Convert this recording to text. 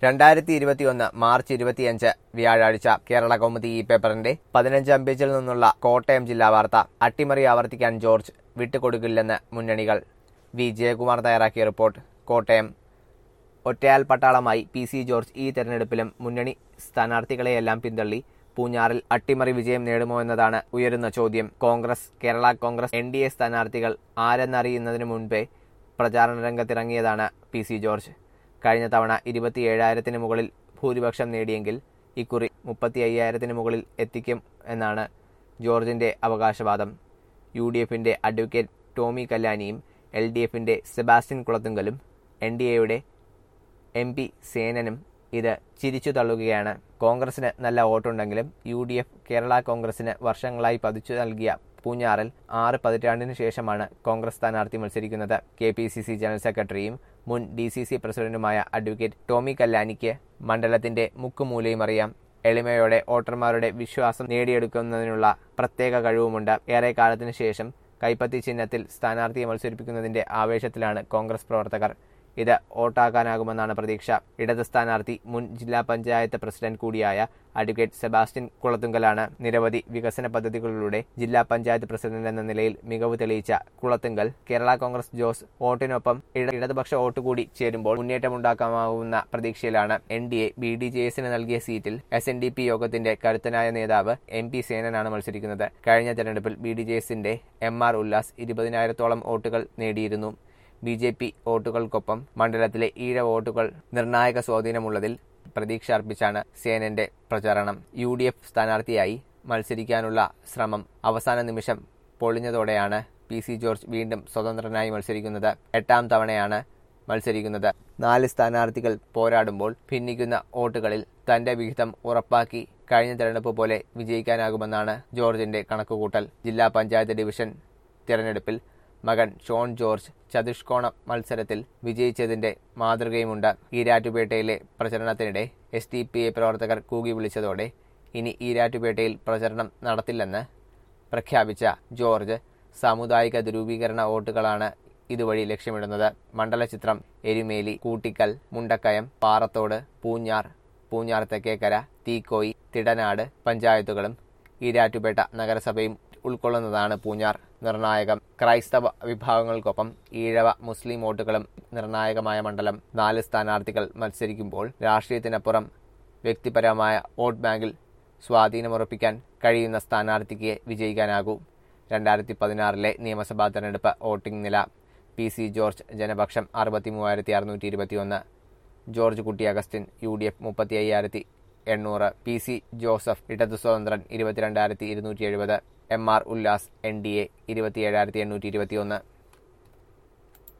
രണ്ടായിരത്തി ഇരുപത്തിയൊന്ന് മാർച്ച് ഇരുപത്തിയഞ്ച് വ്യാഴാഴ്ച കേരള കൗമുദി ഈ പേപ്പറിന്റെ പതിനഞ്ചാം പേജിൽ നിന്നുള്ള കോട്ടയം ജില്ലാ വാർത്ത അട്ടിമറി ആവർത്തിക്കാൻ ജോർജ് വിട്ടുകൊടുക്കില്ലെന്ന് മുന്നണികൾ വി ജയകുമാർ തയ്യാറാക്കിയ റിപ്പോർട്ട് കോട്ടയം ഒറ്റയാൽ പട്ടാളമായി പി സി ജോർജ് ഈ തെരഞ്ഞെടുപ്പിലും മുന്നണി സ്ഥാനാർത്ഥികളെയെല്ലാം പിന്തള്ളി പൂഞ്ഞാറിൽ അട്ടിമറി വിജയം നേടുമോ എന്നതാണ് ഉയരുന്ന ചോദ്യം Congress Kerala Congress N D A സ്ഥാനാർത്ഥികൾ ആരെന്നറിയുന്നതിനു മുൻപേ പ്രചാരണ രംഗത്തിറങ്ങിയതാണ് പി സി ജോർജ് കഴിഞ്ഞ തവണ ഇരുപത്തിയേഴായിരത്തിന് മുകളിൽ ഭൂരിപക്ഷം നേടിയെങ്കിൽ ഇക്കുറി മുപ്പത്തി അയ്യായിരത്തിന് മുകളിൽ എത്തിക്കും എന്നാണ് ജോർജിന്റെ അവകാശവാദം യു ഡി എഫിന്റെ അഡ്വക്കേറ്റ് ടോമി കല്ലാനിയും എൽ ഡി എഫിന്റെ സെബാസ്റ്റ്യൻ കുളത്തുങ്കലും എൻ ഡി എയുടെ എം പി സേനനും ഇത് ചിരിച്ചു തള്ളുകയാണ് കോൺഗ്രസിന് നല്ല വോട്ടുണ്ടെങ്കിലും യു ഡി എഫ് കേരള കോൺഗ്രസിന് വർഷങ്ങളായി പതിച്ചു നൽകിയ പൂഞ്ഞാറിൽ ആറ് പതിറ്റാണ്ടിനു ശേഷമാണ് കോൺഗ്രസ് സ്ഥാനാർത്ഥി മത്സരിക്കുന്നത് K P C C general സെക്രട്ടറിയും മുൻ ഡി സി സി പ്രസിഡന്റുമായ അഡ്വക്കേറ്റ് ടോമി കല്ലാനിക്ക് മണ്ഡലത്തിന്റെ മുക്കുമൂലയും അറിയാം എളിമയോടെ വോട്ടർമാരുടെ വിശ്വാസം നേടിയെടുക്കുന്നതിനുള്ള പ്രത്യേക കഴിവുമുണ്ട് ഏറെ കാലത്തിനു ശേഷം കൈപ്പത്തി ചിഹ്നത്തിൽ സ്ഥാനാർത്ഥിയെ മത്സരിപ്പിക്കുന്നതിന്റെ ആവേശത്തിലാണ് കോൺഗ്രസ് പ്രവർത്തകർ ഇത് വോട്ടാക്കാനാകുമെന്നാണ് പ്രതീക്ഷ ഇടത് സ്ഥാനാർത്ഥി മുൻ ജില്ലാ പഞ്ചായത്ത് പ്രസിഡന്റ് കൂടിയായ അഡ്വക്കേറ്റ് സെബാസ്റ്റ്യൻ കുളത്തുങ്കലാണ് നിരവധി വികസന പദ്ധതികളിലൂടെ ജില്ലാ പഞ്ചായത്ത് പ്രസിഡന്റ് എന്ന നിലയിൽ മികവ് തെളിയിച്ച കുളത്തുങ്കൽ കേരള കോൺഗ്രസ് ജോസ് വോട്ടിനൊപ്പം ഇട- ഇടതുപക്ഷ വോട്ട് കൂടി ചേരുമ്പോൾ മുന്നേറ്റമുണ്ടാക്കാമാവുന്ന പ്രതീക്ഷയിലാണ് N D A B D J എസിന് നൽകിയ സീറ്റിൽ എസ് എൻ ഡി പി യോഗത്തിന്റെ കരുത്തനായ നേതാവ് എം പി സേനനാണ് മത്സരിക്കുന്നത് കഴിഞ്ഞ തെരഞ്ഞെടുപ്പിൽ ബി ഡി ജെ എസിന്റെ എം ആർ ഉല്ലാസ് ഇരുപതിനായിരത്തോളം വോട്ടുകൾ നേടിയിരുന്നു ബി ജെ പി വോട്ടുകൾക്കൊപ്പം മണ്ഡലത്തിലെ ഈഴ വോട്ടുകൾ നിർണായക സ്വാധീനമുള്ളതിൽ പ്രതീക്ഷ അർപ്പിച്ചാണ് സേനന്റെ പ്രചാരണം യു ഡി എഫ് സ്ഥാനാർത്ഥിയായി മത്സരിക്കാനുള്ള ശ്രമം അവസാന നിമിഷം പൊളിഞ്ഞതോടെയാണ് പി സി ജോർജ് വീണ്ടും സ്വതന്ത്രനായി മത്സരിക്കുന്നത് എട്ടാം തവണയാണ് മത്സരിക്കുന്നത് നാല് സ്ഥാനാർത്ഥികൾ പോരാടുമ്പോൾ ഭിന്നിക്കുന്ന വോട്ടുകളിൽ തന്റെ വിഹിതം ഉറപ്പാക്കി കഴിഞ്ഞ തെരഞ്ഞെടുപ്പ് പോലെ വിജയിക്കാനാകുമെന്നാണ് ജോർജിന്റെ കണക്കുകൂട്ടൽ ജില്ലാ പഞ്ചായത്ത് ഡിവിഷൻ തിരഞ്ഞെടുപ്പിൽ മകൻ ഷോൺ ജോർജ് ചതുഷ്കോണ മത്സരത്തിൽ വിജയിച്ചതിന്റെ മാതൃകയുമുണ്ട് ഈരാറ്റുപേട്ടയിലെ പ്രചരണത്തിനിടെ എസ് ഡി പി ഐ പ്രവർത്തകർ കൂകി വിളിച്ചതോടെ ഇനി ഈരാറ്റുപേട്ടയിൽ പ്രചരണം നടത്തില്ലെന്ന് പ്രഖ്യാപിച്ച ജോർജ് സാമുദായിക ധ്രുവീകരണ വോട്ടുകളാണ് ഇതുവഴി ലക്ഷ്യമിടുന്നത് മണ്ഡലചിത്രം എരുമേലി കൂട്ടിക്കൽ മുണ്ടക്കയം പാറത്തോട് പൂഞ്ഞാർ പൂഞ്ഞാർ തെക്കേക്കര തീക്കോയി തിടനാട് പഞ്ചായത്തുകളും ഈരാറ്റുപേട്ട നഗരസഭയും ഉൾക്കൊള്ളുന്നതാണ് പൂഞ്ഞാർ നിർണായകം ക്രൈസ്തവ വിഭാഗങ്ങൾക്കൊപ്പം ഈഴവ മുസ്ലിം വോട്ടുകളും നിർണായകമായ മണ്ഡലം നാല് സ്ഥാനാർത്ഥികൾ മത്സരിക്കുമ്പോൾ രാഷ്ട്രീയത്തിനപ്പുറം വ്യക്തിപരമായ വോട്ട് ബാങ്കിൽ സ്വാധീനമുറപ്പിക്കാൻ കഴിയുന്ന സ്ഥാനാർത്ഥിക്ക് വിജയിക്കാനാകൂ രണ്ടായിരത്തി പതിനാറിലെ നിയമസഭാ തെരഞ്ഞെടുപ്പ് വോട്ടിംഗ് നില പി സി ജോർജ് ജനപക്ഷം അറുപത്തി മൂവായിരത്തി അറുന്നൂറ്റി ഇരുപത്തിയൊന്ന് ജോർജ് കുട്ടി അഗസ്റ്റിൻ യു ഡി എഫ് മുപ്പത്തി അയ്യായിരത്തി എണ്ണൂറ് പി സി ജോസഫ് ഇടതു സ്വതന്ത്രൻ ഇരുപത്തിരണ്ടായിരത്തി ഇരുന്നൂറ്റി എഴുപത് M R Ullas N D A ഇരുപത്തിയേഴായിരത്തി എണ്ണൂറ്റി ഇരുപത്തിയൊന്ന്